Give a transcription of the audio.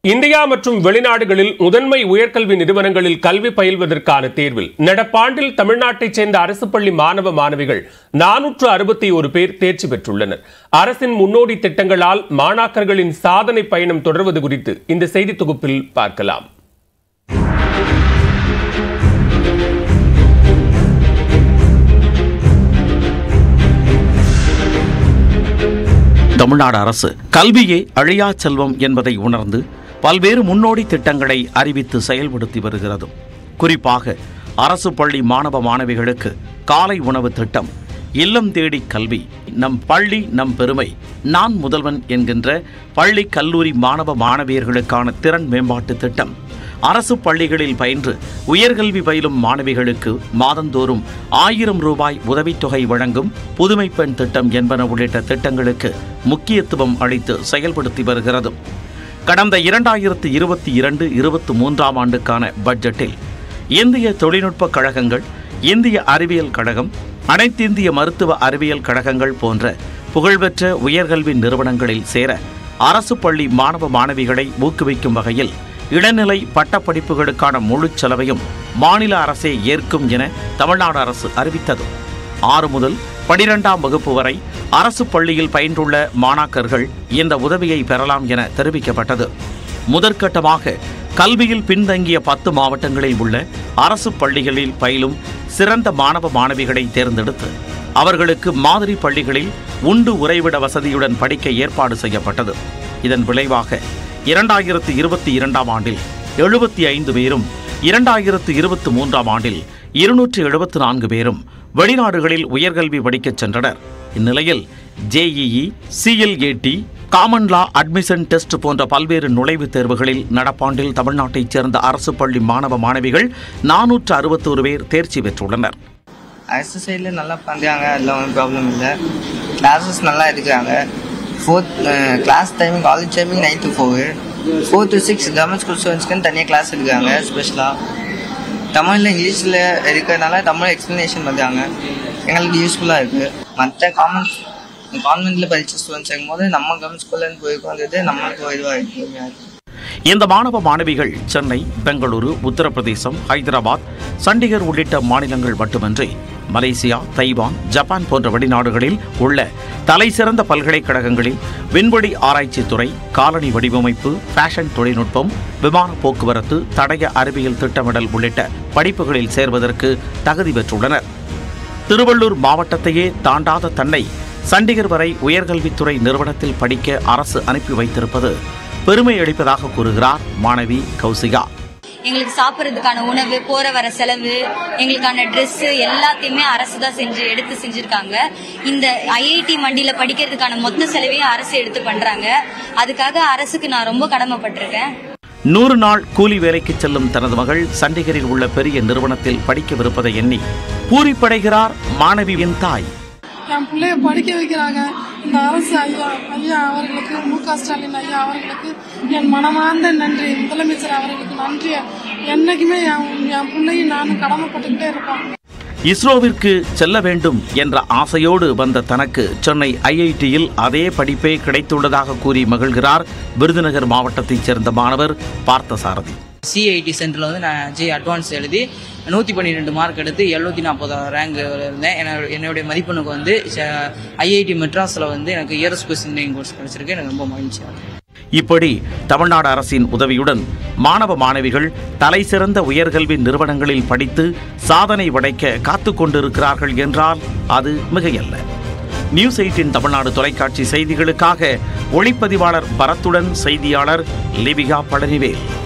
India மற்றும் வெளிநாடுகளில் முதன்மை உயர்கல்வி நிறுவனங்களில் கல்வி பயில்வதற்கான தேர்வில் நடப்பாண்டில் தமிழ்நாட்டைச் சேர்ந்த அரசு பள்ளி மாணவ மாணவிகள் நானூற்று அறுபத்தி ஒரு பேர் தேர்ச்சி பெற்றுள்ளனர் அரசின் முன்னோடி திட்டங்களால் மாணாக்கர்களின் சாதனை பயணம் தொடர்வது குறித்து இந்த செய்தி தொகுப்பில் பார்க்கலாம் தமிழ்நாடு அரசு கல்வியே அழியா செல்வம் என்பதை உணர்ந்து பல்வேறு முன்னோடி திட்டங்களை அறிவித்து செயல்படுத்தி வருகிறது குறிப்பாக அரசு பள்ளி மாணவ மாணவிகளுக்கு காலை உணவு திட்டம் இல்லம் தேடி கல்வி நம் பள்ளி நம் பெருமை நான் முதல்வன் என்கின்ற பள்ளி கல்லூரி மாணவ மாணவியர்களுக்கான திறன் மேம்பாட்டு திட்டம் அரசு பள்ளிகளில் பயின்று உயர்கல்வி பயிலும் மாணவிகளுக்கு மாதந்தோறும் ஆயிரம் ரூபாய் உதவித்தொகை வழங்கும் புதுமை பெண் திட்டம் என்பன உள்ளிட்ட திட்டங்களுக்கு முக்கியத்துவம் அளித்து செயல்படுத்தி வருகிறது கடந்த இரண்டாயிரத்து இருபத்தி இரண்டு இருபத்தி மூன்றாம் ஆண்டுக்கான பட்ஜெட்டில் இந்திய தொழில்நுட்ப கழகங்கள் இந்திய அறிவியல் கழகம் அனைத்திந்திய மருத்துவ அறிவியல் கழகங்கள் போன்ற புகழ்பெற்ற உயர்கல்வி நிறுவனங்களில் சேர அரசு பள்ளி மாணவ மாணவிகளை ஊக்குவிக்கும் வகையில் இளநிலை பட்டப்படிப்புகளுக்கான முழுச் செலவையும் மாநில அரசே ஏற்கும் என தமிழ்நாடு அரசு அறிவித்தது ஆறு முதல் பனிரெண்டாம் வகுப்பு வரை அரசு பள்ளியில் பயின்றுள்ள மாணாக்கர்கள் இந்த உதவியை பெறலாம் என தெரிவிக்கப்பட்டது முதற்கட்டமாக கல்வியில் பின்தங்கிய பத்து மாவட்டங்களில் உள்ள அரசு பள்ளிகளில் பயிலும் சிறந்த மாணவ மாணவிகளை தேர்ந்தெடுத்து அவர்களுக்கு மாதிரி பள்ளிகளில் உண்டு உறைவிட வசதியுடன் படிக்க ஏற்பாடு செய்யப்பட்டது இதன் விளைவாக இரண்டாயிரத்து இருபத்தி இரண்டாம் ஆண்டில் எழுபத்தி ஐந்து பேரும் இரண்டாயிரத்து இருபத்தி மூன்றாம் ஆண்டில் இருநூற்று எழுபத்து நான்கு பேரும் வெளிநாடுகளில் உயர்கல்வி படிக்கச் சென்றனர் இந்நிலையில் JEE CLAT common law admission test போன்ற பல்வேறு நுழைவுத் தேர்வுகளில் நடப்பாண்டில் தமிழ்நாட்டைச் சேர்ந்த அரசு பள்ளி மாணவ மாணவிகள் நானூற்று அறுபத்தோரு பேர் தேர்ச்சி பெற்றுள்ளனர் அரசு சைடில் நல்லா பண்ணுறாங்க அதெல்லாம் ஒன்றும் ப்ராப்ளம் இல்லை கிளாஸஸ் நல்லா எடுக்கிறாங்க fourth class timing college timing nine to four four to six government school ஸ்டூடெண்ட்ஸ்க்குன்னு தனியாக கிளாஸ் எடுக்கிறாங்க ஸ்பெஷலாக தமிழில் இங்கிலீஷில் இருக்கிறதுனால தமிழ் எக்ஸ்ப்ளனேஷன் பண்ணுறாங்க எங்களுக்கு யூஸ்ஃபுல்லாக இருக்குது மற்ற காமன் கான்வென்ட்டில் படித்த ஸ்டூடெண்ட்ஸ் இருக்கும்போது நம்ம கவர்மெண்ட் ஸ்கூல்லேருந்து போயிருக்கோன்றது நம்மளுக்கு இதுவாக இருக்குது இந்த மாணவ மாணவிகள் சென்னை பெங்களூரு உத்தரப்பிரதேசம் ஹைதராபாத் சண்டிகர் உள்ளிட்ட மாநிலங்கள் மட்டுமன்றி மலேசியா தைவான் ஜப்பான் போன்ற வெளிநாடுகளில் உள்ள தலைசிறந்த பல்கலைக்கழகங்களில் விண்வெளி ஆராய்ச்சித் துறை காலனி வடிவமைப்பு ஃபேஷன் தொழில்நுட்பம் விமான போக்குவரத்து தடய அறிவியல் திட்டமிடல் உள்ளிட்ட படிப்புகளில் சேர்வதற்கு தகுதி பெற்றுள்ளனர் திருவள்ளூர் மாவட்டத்தையே தாண்டாத தன்னை சண்டிகர் வரை உயர்கல்வித்துறை நிறுவனத்தில் படிக்க அரசு அனுப்பி வைத்திருப்பது பெருமை அளிப்பதாக கூறுகிறார் மாணவி கௌசிகா எங்களுக்கு சாப்பிட்றதுக்கான உணவு போற வர செலவு எங்களுக்கான Dress எல்லாத்தையுமே அரசு தான் செஞ்சு எடுத்து செஞ்சிருக்காங்க இந்த ஐஐடி மண்டியில படிக்கிறதுக்கான மொத்த செலவையும் அரசு எடுத்து பண்றாங்க அதுக்காக அரசுக்கு நான் ரொம்ப கடமைப்பட்டிருக்கேன் நூறு நாள் கூலி வேலைக்கு செல்லும் தனது மகள் சண்டிகரில் உள்ள பெரிய நிறுவனத்தில் படிக்கவிருப்பதை எண்ணி பூரிப்படைகிறார் மாணவியின் தாய் என் பிள்ளைய படிக்க வைக்கிறாங்க இந்த அரசு ஐயா ஐயா அவர்களுக்கு மு க ஸ்டாலின் ஐயா அவர்களுக்கு என் மனமார்ந்த நன்றி முதலமைச்சர் அவர்களுக்கு நன்றி என்னைக்குமே என் என் பிள்ளையும் நானும் கடமைப்பட்டுக்கிட்டே இருப்போம் இஸ்ரோவிற்கு செல்ல வேண்டும் என்ற ஆசையோடு வந்த தனக்கு சென்னை ஐஐடியில் அதே படிப்பே கிடைத்துள்ளதாக கூறி மகிழ்கிறார் விருதுநகர் மாவட்டத்தைச் சேர்ந்த மாணவர் பார்த்தசாரதி சிஐடி சென்டரில் வந்து நான் ஜி அட்வான்ஸ் எழுதி நூற்றி பன்னிரெண்டு மார்க் எடுத்து எழுநூற்றி நாற்பதாம் ரேங்க் இருந்தேன் என்னோட என்னுடைய மதிப்பெண்ணுக்கு வந்து ஐஐடி மெட்ராஸில் வந்து எனக்கு ஏரோஸ்பேஸ் இன்ஜினியரிங் கோர்ஸ் கிடைச்சிருக்கு எனக்கு ரொம்ப மகிழ்ச்சியாக இருக்கு இப்படி தமிழ்நாடு அரசின் உதவியுடன் மாணவ மாணவிகள் தலைசிறந்த உயர்கல்வி நிறுவனங்களில் படித்து சாதனை படைக்க காத்துக் கொண்டிருக்கிறார்கள் என்றால் அது மிகையல்ல நியூஸ் எயிட்டின் தமிழ்நாடு தொலைக்காட்சி செய்திகளுக்காக ஒளிப்பதிவாளர் பரத்துடன் செய்தியாளர் லிபிகா பழனிவேல்